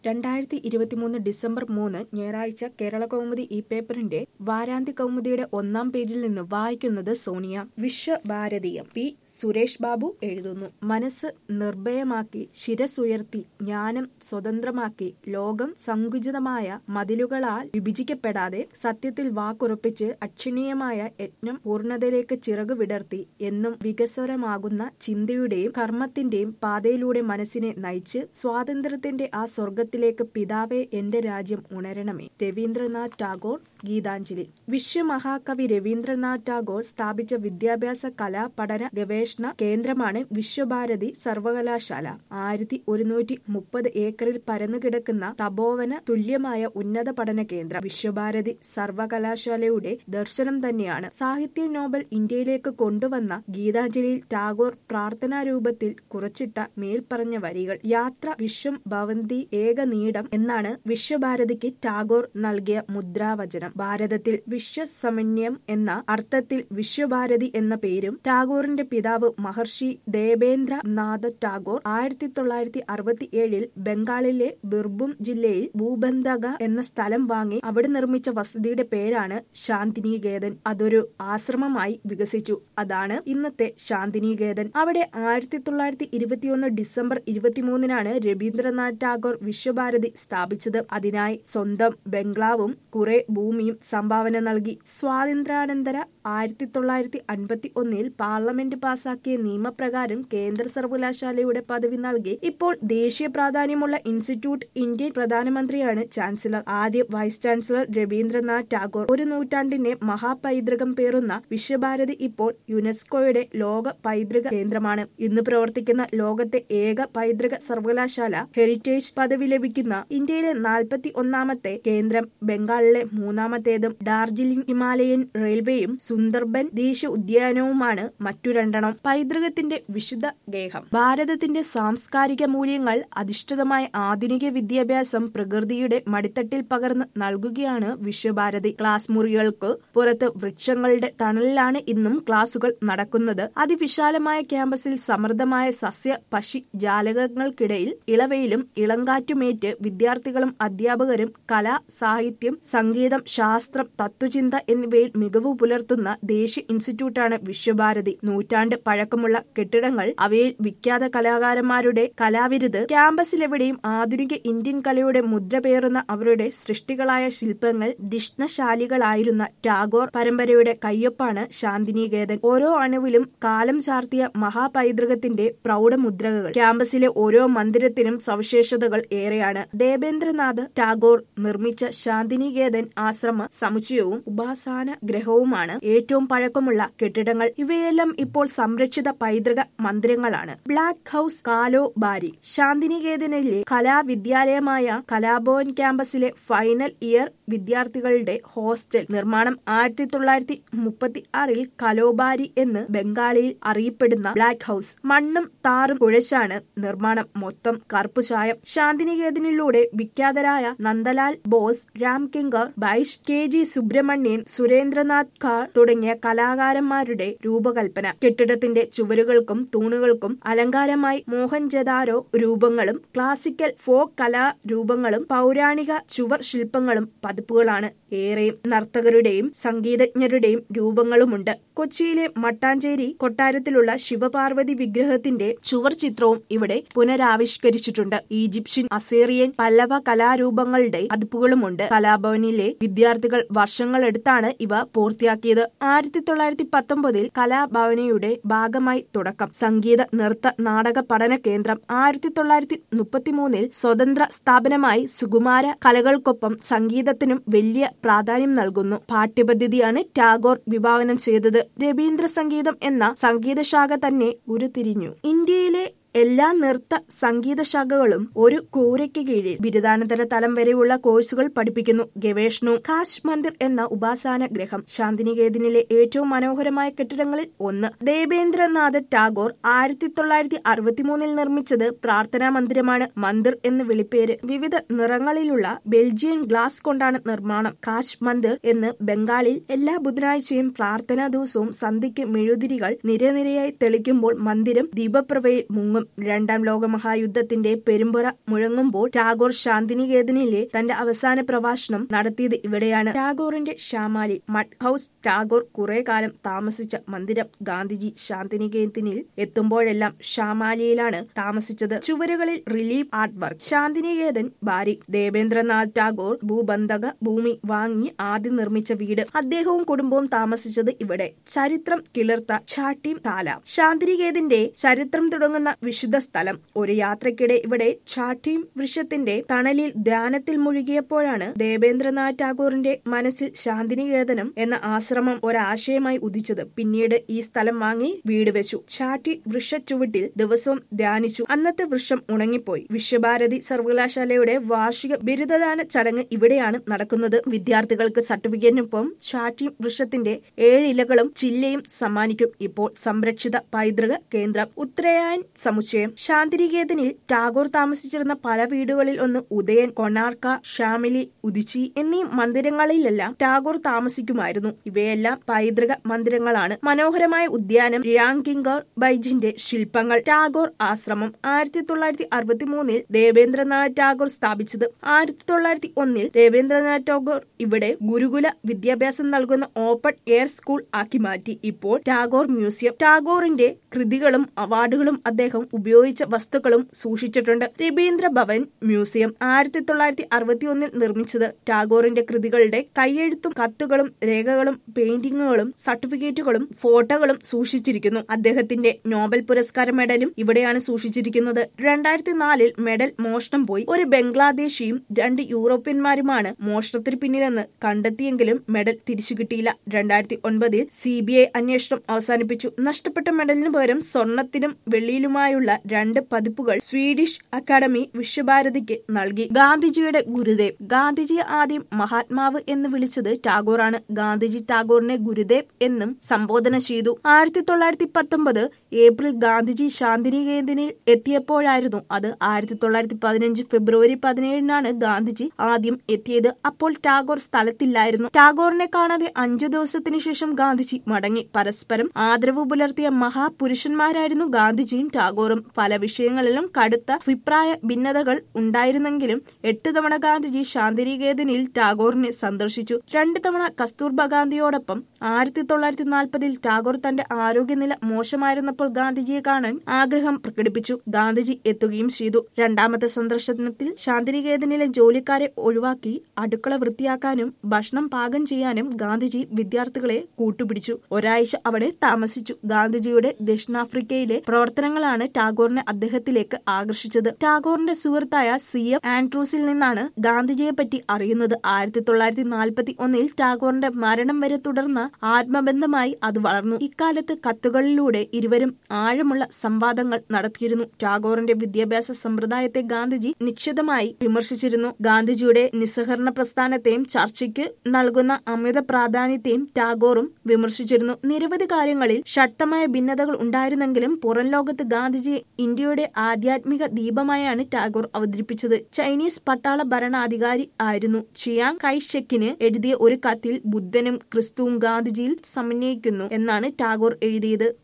രണ്ടായിരത്തി ഇരുപത്തിമൂന്ന് ഡിസംബർ മൂന്ന് ഞായറാഴ്ച കേരള കൗമുദി ഈ പേപ്പറിന്റെ വാരാന്ത്യ കൗമുദിയുടെ ഒന്നാം പേജിൽ നിന്ന് വായിക്കുന്നത് സോണിയ വിശ്വഭാരതീയം പി സുരേഷ് ബാബു എഴുതുന്നു മനസ്സ് നിർഭയമാക്കി ശിരസുയർത്തി ജ്ഞാനം സ്വതന്ത്രമാക്കി ലോകം സങ്കുചിതമായ മതിലുകളാൽ വിഭജിക്കപ്പെടാതെ സത്യത്തിൽ വാക്കുറപ്പിച്ച് അക്ഷണീയമായ യജ്ഞം പൂർണ്ണതയിലേക്ക് ചിറകു വിടർത്തി എന്നും വികസ്വരമാകുന്ന ചിന്തയുടെയും കർമ്മത്തിന്റെയും പാതയിലൂടെ മനസ്സിനെ നയിച്ച് സ്വാതന്ത്ര്യത്തിന്റെ ആ സ്വർഗത്തിലേക്ക് പിതാവേ എന്റെ രാജ്യം ഉണരണമേ രവീന്ദ്രനാഥ് ടാഗോർ ഗീതാഞ്ജലി വിശ്വമഹാകവി രവീന്ദ്രനാഥ് ടാഗോർ സ്ഥാപിച്ച വിദ്യാഭ്യാസ കലാ പഠന ഗവേഷണ കേന്ദ്രമാണ് വിശ്വഭാരതി സർവകലാശാല ആയിരത്തി ഒരുന്നൂറ്റി മുപ്പത് ഏക്കറിൽ പരന്നുകിടക്കുന്ന തപോവന തുല്യമായ ഉന്നത പഠന കേന്ദ്രം വിശ്വഭാരതി സർവകലാശാലയുടെ ദർശനം തന്നെയാണ് സാഹിത്യ നോബൽ ഇന്ത്യയിലേക്ക് കൊണ്ടുവന്ന ഗീതാഞ്ജലിയിൽ ടാഗോർ പ്രാർത്ഥനാ രൂപത്തിൽ കുറച്ചിട്ട മേൽപ്പറഞ്ഞ വരികൾ യാത്ര വിശ്വം ഭവന്തി ഏക നീടം എന്നാണ് വിശ്വഭാരതിക്ക് ടാഗോർ നൽകിയ മുദ്രാവചനം ഭാരതത്തിൽ വിശ്വസമന്യം എന്ന അർത്ഥത്തിൽ വിശ്വഭാരതി എന്ന പേരും ടാഗോറിന്റെ പിതാവ് മഹർഷി ദേവേന്ദ്ര നാഥ ടാഗോർ ആയിരത്തി തൊള്ളായിരത്തി അറുപത്തി ഏഴിൽ ബംഗാളിലെ ബിർഭും ജില്ലയിൽ ഭൂബന്ധക എന്ന സ്ഥലം വാങ്ങി അവിടെ നിർമ്മിച്ച വസതിയുടെ പേരാണ് ശാന്തിനികേതൻ അതൊരു ആശ്രമമായി വികസിച്ചു അതാണ് ഇന്നത്തെ ശാന്തിനികേതൻ അവിടെ ആയിരത്തി തൊള്ളായിരത്തി ഇരുപത്തിയൊന്ന് ഡിസംബർ ഇരുപത്തിമൂന്നിനാണ് രവീന്ദ്രനാഥ് ടാഗോർ വിശ്വഭാരതി സ്ഥാപിച്ചത് അതിനായി സ്വന്തം ബംഗ്ലാവും കുറെ ഭൂമിയും സംഭാവന നൽകി സ്വാതന്ത്ര്യാനന്തര ആയിരത്തി തൊള്ളായിരത്തി അൻപത്തി ഒന്നിൽ പാർലമെന്റ് പാസാക്കിയ നിയമപ്രകാരം കേന്ദ്ര സർവകലാശാലയുടെ പദവി നൽകി ഇപ്പോൾ ദേശീയ പ്രാധാന്യമുള്ള ഇൻസ്റ്റിറ്റ്യൂട്ട് ഇന്ത്യൻ പ്രധാനമന്ത്രിയാണ് ചാൻസലർ ആദ്യ വൈസ് ചാൻസലർ രവീന്ദ്രനാഥ് ടാഗോർ ഒരു നൂറ്റാണ്ടിന്റെ മഹാപൈതൃകം പേറുന്ന വിശ്വഭാരതി ഇപ്പോൾ യുനെസ്കോയുടെ ലോക പൈതൃക കേന്ദ്രമാണ് ഇന്ന് പ്രവർത്തിക്കുന്ന ലോകത്തെ ഏക പൈതൃക സർവകലാശാല ഹെറിറ്റേജ് പദവി ലഭിക്കുന്ന ഇന്ത്യയിലെ നാൽപ്പത്തി ഒന്നാമത്തെ കേന്ദ്രം ബംഗാളിലെ മൂന്നാമത്തേതും ഡാർജിലിംഗ് ഹിമാലയൻ റെയിൽവേയും സുന്ദർബൻ ദേശീയ ഉദ്യാനവുമാണ് മറ്റു രണ്ടെണ്ണം പൈതൃകത്തിന്റെ വിശുദ്ധ ഗേഹം ഭാരതത്തിന്റെ സാംസ്കാരിക മൂല്യങ്ങൾ അധിഷ്ഠിതമായ ആധുനിക വിദ്യാഭ്യാസം പ്രകൃതിയുടെ മടിത്തട്ടിൽ പകർന്ന് നൽകുകയാണ് വിശ്വഭാരതി ക്ലാസ് മുറികൾക്ക് പുറത്ത് വൃക്ഷങ്ങളുടെ തണലിലാണ് ഇന്നും ക്ലാസുകൾ നടക്കുന്നത് അതിവിശാലമായ ക്യാമ്പസിൽ സമൃദ്ധമായ സസ്യ പക്ഷി ജാലകങ്ങൾക്കിടയിൽ ഇളവയിലും ഇളങ്കാറ്റുമേറ്റ് വിദ്യാർത്ഥികളും അധ്യാപകരും കല സാഹിത്യം സംഗീതം ശാസ്ത്രം തത്വചിന്ത എന്നിവയിൽ മികവ് പുലർത്തുന്ന ദേശീയ ഇൻസ്റ്റിറ്റ്യൂട്ടാണ് വിശ്വഭാരതി നൂറ്റാണ്ട് പഴക്കമുള്ള കെട്ടിടങ്ങൾ അവയിൽ വിഖ്യാത കലാകാരന്മാരുടെ കലാവിരുത് ക്യാമ്പസിലെവിടെയും ആധുനിക ഇന്ത്യൻ കലയുടെ മുദ്ര പേറുന്ന അവരുടെ സൃഷ്ടികളായ ശില്പങ്ങൾ ദിഷ്ണശാലികളായിരുന്ന ടാഗോർ പരമ്പരയുടെ കയ്യൊപ്പാണ് ശാന്തിനികേതൻ ഓരോ അണുവിലും കാലം ചാർത്തിയ മഹാപൈതൃകത്തിന്റെ പ്രൗഢമുദ്രകൾ ക്യാമ്പസിലെ ഓരോ മന്ദിരത്തിനും സവിശേഷതകൾ ഏറെയാണ് ദേവേന്ദ്രനാഥ് ടാഗോർ നിർമ്മിച്ച ശാന്തിനികേതൻ ആശ്രമ സമുച്ചയവും ഉപാസന ഗ്രഹവുമാണ് ഏറ്റവും പഴക്കമുള്ള കെട്ടിടങ്ങൾ ഇവയെല്ലാം ഇപ്പോൾ സംരക്ഷിത പൈതൃക മന്ദിരങ്ങളാണ് ബ്ലാക്ക് ഹൌസ് കാലോ ബാരി ശാന്തിനികേതനിലെ കലാവിദ്യാലയമായ കലാഭവൻ ക്യാമ്പസിലെ ഫൈനൽ ഇയർ വിദ്യാർത്ഥികളുടെ ഹോസ്റ്റൽ നിർമ്മാണം ആയിരത്തി തൊള്ളായിരത്തി മുപ്പത്തി ആറിൽ കലോബാരി എന്ന് ബംഗാളിയിൽ അറിയപ്പെടുന്ന ബ്ലാക്ക് ഹൌസ് മണ്ണും താറും കുഴച്ചാണ് നിർമ്മാണം മൊത്തം കറുപ്പു ചായം ശാന്തിനികേതനിലൂടെ വിഖ്യാതരായ നന്ദലാൽ ബോസ് രാം കിങ്കർ ബൈഷ് കെ ജി സുബ്രഹ്മണ്യൻ സുരേന്ദ്രനാഥ് ഖാർ തുടങ്ങിയ കലാകാരന്മാരുടെ രൂപകൽപ്പന കെട്ടിടത്തിന്റെ ചുവരുകൾക്കും തൂണുകൾക്കും അലങ്കാരമായി മോഹൻജദാരോ രൂപങ്ങളും ക്ലാസിക്കൽ ഫോക്ക് കലാരൂപങ്ങളും പൗരാണിക ചുവർ ശില്പങ്ങളും പതിപ്പുകളാണ് ഏറെയും നർത്തകരുടെയും സംഗീതജ്ഞരുടെയും രൂപങ്ങളുമുണ്ട് കൊച്ചിയിലെ മട്ടാഞ്ചേരി കൊട്ടാരത്തിലുള്ള ശിവപാർവതി വിഗ്രഹത്തിന്റെ ചുവർ ചിത്രവും ഇവിടെ പുനരാവിഷ്കരിച്ചിട്ടുണ്ട് ഈജിപ്ഷ്യൻ അസേറിയൻ പല്ലവ കലാരൂപങ്ങളുടെ പതിപ്പുകളുമുണ്ട് കലാഭവനിലെ വിദ്യാർത്ഥികൾ വർഷങ്ങളെടുത്താണ് ഇവ പൂർത്തിയാക്കിയത് ആയിരത്തി തൊള്ളായിരത്തി പത്തൊമ്പതിൽ കലാഭവനയുടെ ഭാഗമായി തുടക്കം സംഗീത നൃത്ത നാടക പഠന കേന്ദ്രം ആയിരത്തി തൊള്ളായിരത്തി മുപ്പത്തിമൂന്നിൽ സ്വതന്ത്ര സ്ഥാപനമായി സുകുമാര കലകൾക്കൊപ്പം സംഗീതത്തിനും വലിയ പ്രാധാന്യം നൽകുന്നു പാഠ്യപദ്ധതിയാണ് ടാഗോർ വിഭാവനം ചെയ്തത് രവീന്ദ്ര സംഗീതം എന്ന സംഗീതശാഖ തന്നെ ഉരുത്തിരിഞ്ഞു ഇന്ത്യയിലെ എല്ലാ നൃത്ത സംഗീത ശാഖകളും ഒരു കൂരയ്ക്ക് കീഴിൽ ബിരുദാനന്തര തലം വരെയുള്ള കോഴ്സുകൾ പഠിപ്പിക്കുന്നു ഗവേഷണവും കാശ് മന്ദിർ എന്ന ഉപാസന ഗ്രഹം ശാന്തിനികേതനിലെ ഏറ്റവും മനോഹരമായ കെട്ടിടങ്ങളിൽ ഒന്ന് ദേവേന്ദ്രനാഥ് ടാഗോർ ആയിരത്തി തൊള്ളായിരത്തി അറുപത്തിമൂന്നിൽ നിർമ്മിച്ചത് പ്രാർത്ഥനാ മന്ദിരമാണ് മന്ദിർ എന്ന് വിളിപ്പേര് വിവിധ നിറങ്ങളിലുള്ള ബെൽജിയൻ ഗ്ലാസ് കൊണ്ടാണ് നിർമ്മാണം കാശ് മന്ദിർ എന്ന് ബംഗാളിൽ എല്ലാ ബുധനാഴ്ചയും പ്രാർത്ഥനാ ദിവസവും സന്ധ്യയ്ക്ക് മെഴുതിരികൾ നിരനിരയായി തെളിക്കുമ്പോൾ മന്ദിരം ദീപപ്രഭയിൽ മുങ്ങും ലോകം രണ്ടാം ലോകമഹായുദ്ധത്തിന്റെ പെരുമ്പുറ മുഴങ്ങുമ്പോൾ ടാഗോർ ശാന്തിനികേതനിലെ തന്റെ അവസാന പ്രഭാഷണം നടത്തിയത് ഇവിടെയാണ് ടാഗോറിന്റെ ഷാമാലി മഡ് ഹൌസ് ടാഗോർ കുറെ കാലം താമസിച്ച മന്ദിരം ഗാന്ധിജി ശാന്തിനികേതനിൽ എത്തുമ്പോഴെല്ലാം ഷാമാലിയിലാണ് താമസിച്ചത് ചുവരുകളിൽ relief art work Santiniketan Bari Debendranath Tagore ഭൂബന്ധക ഭൂമി വാങ്ങി ആദ്യം നിർമ്മിച്ച വീട് അദ്ദേഹവും കുടുംബവും താമസിച്ചത് ഇവിടെ ചരിത്രം കിളിർത്ത ചാട്ടിം താല ശാന്തിനികേതന്റെ ചരിത്രം തുടങ്ങുന്ന വിശുദ്ധ സ്ഥലം ഒരു യാത്രക്കിടെ ഇവിടെ ചാട്ടിം വൃക്ഷത്തിന്റെ തണലിൽ ധ്യാനത്തിൽ മുഴുകിയപ്പോഴാണ് ദേവേന്ദ്രനാഥ് ടാഗോറിന്റെ മനസ്സിൽ ശാന്തിനികേതനം എന്ന ആശ്രമം ഒരാശയമായി ഉദിച്ചത് പിന്നീട് ഈ സ്ഥലം വാങ്ങി വീട് വെച്ചു ചാട്ടി വൃക്ഷച്ചുവട്ടിൽ ദിവസവും ധ്യാനിച്ചു അന്നത്തെ വൃക്ഷം ഉണങ്ങിപ്പോയി വിശ്വഭാരതി സർവകലാശാലയുടെ വാർഷിക ബിരുദദാന ചടങ്ങ് ഇവിടെയാണ് നടക്കുന്നത് വിദ്യാർത്ഥികൾക്ക് സർട്ടിഫിക്കറ്റിനൊപ്പം ചാട്ടി വൃക്ഷത്തിന്റെ ഏഴ് ഇലകളും ചില്ലയും സമ്മാനിക്കും ഇപ്പോൾ സംരക്ഷിത പൈതൃക കേന്ദ്രം ഉത്തരയായൻ സമുച്ചയം ശാന്തിനികേതനിൽ ടാഗോർ താമസിച്ചിരുന്ന പല വീടുകളിൽ ഒന്ന് ഉദയൻ കൊണാർക്ക ഷാമിലി ഉദിച്ചി എന്നീ മന്ദിരങ്ങളിലെല്ലാം ടാഗോർ താമസിക്കുമായിരുന്നു ഇവയെല്ലാം പൈതൃക മന്ദിരങ്ങളാണ് മനോഹരമായ ഉദ്യാനം രാങ്കിങ്കർ ബൈജിന്റെ ശില്പങ്ങൾ ടാഗോർ ആശ്രമം ആയിരത്തി തൊള്ളായിരത്തി അറുപത്തി മൂന്നിൽ ദേവേന്ദ്രനാഥ് ടാഗോർ സ്ഥാപിച്ചത് ആയിരത്തി തൊള്ളായിരത്തി ഒന്നിൽ രവീന്ദ്രനാഥ് ടാഗോർ ഇവിടെ ഗുരുകുല വിദ്യാഭ്യാസം നൽകുന്ന ഓപ്പൺ എയർ സ്കൂൾ ആക്കി മാറ്റി ഇപ്പോൾ ടാഗോർ മ്യൂസിയം ടാഗോറിന്റെ കൃതികളും അവാർഡുകളും അദ്ദേഹം ഉപയോഗിച്ച വസ്തുക്കളും സൂക്ഷിച്ചിട്ടുണ്ട് രവീന്ദ്ര ഭവൻ മ്യൂസിയം ആയിരത്തി തൊള്ളായിരത്തി അറുപത്തി ഒന്നിൽ നിർമ്മിച്ചത് ടാഗോറിന്റെ കൃതികളുടെ കൈയെഴുത്തും കത്തുകളും രേഖകളും പെയിന്റിങ്ങുകളും സർട്ടിഫിക്കറ്റുകളും ഫോട്ടോകളും സൂക്ഷിച്ചിരിക്കുന്നു അദ്ദേഹത്തിന്റെ നോബൽ പുരസ്കാര മെഡലും ഇവിടെയാണ് സൂക്ഷിച്ചിരിക്കുന്നത് രണ്ടായിരത്തി നാലിൽ മെഡൽ മോഷണം പോയി ഒരു ബംഗ്ലാദേശിയും രണ്ട് യൂറോപ്യന്മാരുമാണ് മോഷണത്തിന് പിന്നിലെന്ന് കണ്ടെത്തിയെങ്കിലും മെഡൽ തിരിച്ചു കിട്ടിയില്ല രണ്ടായിരത്തി ഒൻപതിൽ സി ബി ഐ അന്വേഷണം അവസാനിപ്പിച്ചു നഷ്ടപ്പെട്ട മെഡലിന് പകരം സ്വർണത്തിനും വെള്ളിയിലുമായുള്ള രണ്ട് പതിപ്പുകൾ സ്വീഡിഷ് അക്കാദമി വിശ്വഭാരതിക്ക് നൽകി ഗാന്ധിജിയുടെ ഗുരുദേവ് ഗാന്ധിജിയെ ആദ്യം മഹാത്മാവ് എന്ന് വിളിച്ചത് ടാഗോറാണ് ഗാന്ധിജി ടാഗോറിനെ ഗുരുദേവ് എന്നും സംബോധന ചെയ്തു ആയിരത്തി തൊള്ളായിരത്തി പത്തൊമ്പത് ഏപ്രിൽ ഗാന്ധിജി ശാന്തിനികേതനിൽ എത്തിയപ്പോഴായിരുന്നു അത് ആയിരത്തി തൊള്ളായിരത്തി പതിനഞ്ച് ഫെബ്രുവരി പതിനേഴിനാണ് ഗാന്ധിജി ആദ്യം എത്തിയത് അപ്പോൾ ടാഗോർ സ്ഥലത്തില്ലായിരുന്നു ടാഗോറിനെ കാണാതെ അഞ്ചു ദിവസത്തിനു ശേഷം ഗാന്ധിജി മടങ്ങി പരസ്പരം ആദരവ് പുലർത്തിയ മഹാപുരുഷന്മാരായിരുന്നു ഗാന്ധിജിയും ടാഗോറും പല വിഷയങ്ങളിലും കടുത്ത അഭിപ്രായ ഭിന്നതകൾ ഉണ്ടായിരുന്നെങ്കിലും എട്ട് തവണ ഗാന്ധിജി ശാന്തിനികേതനിൽ ടാഗോറിനെ സന്ദർശിച്ചു രണ്ട് തവണ കസ്തൂർബ ഗാന്ധിയോടൊപ്പം ആയിരത്തി തൊള്ളായിരത്തി നാൽപ്പതിൽ ടാഗോർ തന്റെ ആരോഗ്യനില മോശമായിരുന്നപ്പോൾ ഗാന്ധിജിയെ കാണാൻ ആഗ്രഹം പ്രകടിപ്പിച്ചു ഗാന്ധിജി എത്തുകയും ചെയ്തു രണ്ടാമത്തെ സന്ദർശനത്തിൽ ശാന്തിനികേതനിലെ ജോലിക്കാരെ ഒഴിവാക്കി അടുക്കള വൃത്തിയാക്കാനും ഭക്ഷണം പാകം ചെയ്യാനും ഗാന്ധിജി വിദ്യാർത്ഥികളെ കൂട്ടുപിടിച്ചു ഒരാഴ്ച അവിടെ താമസിച്ചു ഗാന്ധിജിയുടെ ദക്ഷിണാഫ്രിക്കയിലെ പ്രവർത്തനങ്ങളാണ് ടാഗോറിനെ അദ്ദേഹത്തിലേക്ക് ആകർഷിച്ചത് ടാഗോറിന്റെ സുഹൃത്തായ സി എഫ് ആൻഡ്രൂസിൽ നിന്നാണ് ഗാന്ധിജിയെ പറ്റി അറിയുന്നത് ആയിരത്തി തൊള്ളായിരത്തി നാൽപ്പത്തി ഒന്നിൽ ടാഗോറിന്റെ മരണം വരെ തുടർന്ന ആത്മബന്ധമായി അത് വളർന്നു ഇക്കാലത്ത് കത്തുകളിലൂടെ ഇരുവരും ആഴമുള്ള സംവാദങ്ങൾ നടത്തിയിരുന്നു ടാഗോറിന്റെ വിദ്യാഭ്യാസ സമ്പ്രദായത്തെ ഗാന്ധിജി നിശ്ചിതമായി വിമർശിച്ചിരുന്നു ഗാന്ധിജിയുടെ നിസ്സഹരണ പ്രസ്ഥാനത്തെയും ചർച്ചയ്ക്ക് നൽകുന്ന അമിത പ്രാധാന്യത്തെയും ടാഗോറും വിമർശിച്ചിരുന്നു നിരവധി കാര്യങ്ങളിൽ ശക്തമായ ഭിന്നതകൾ ഉണ്ടായിരുന്നെങ്കിലും പുറം ലോകത്ത് ഗാന്ധിജിയെ ഇന്ത്യയുടെ ആധ്യാത്മിക ദീപമായാണ് ടാഗോർ അവതരിപ്പിച്ചത് ചൈനീസ് പട്ടാള ഭരണാധികാരി ആയിരുന്നു ചിയാങ് കൈഷെക്കിന് എഴുതിയ ഒരു കത്തിൽ ബുദ്ധനും ക്രിസ്തുവും ഗാന്ധിജിയിൽ സമന്വയിക്കുന്നു എന്നാണ് ടാഗോർ എഴുതിയത്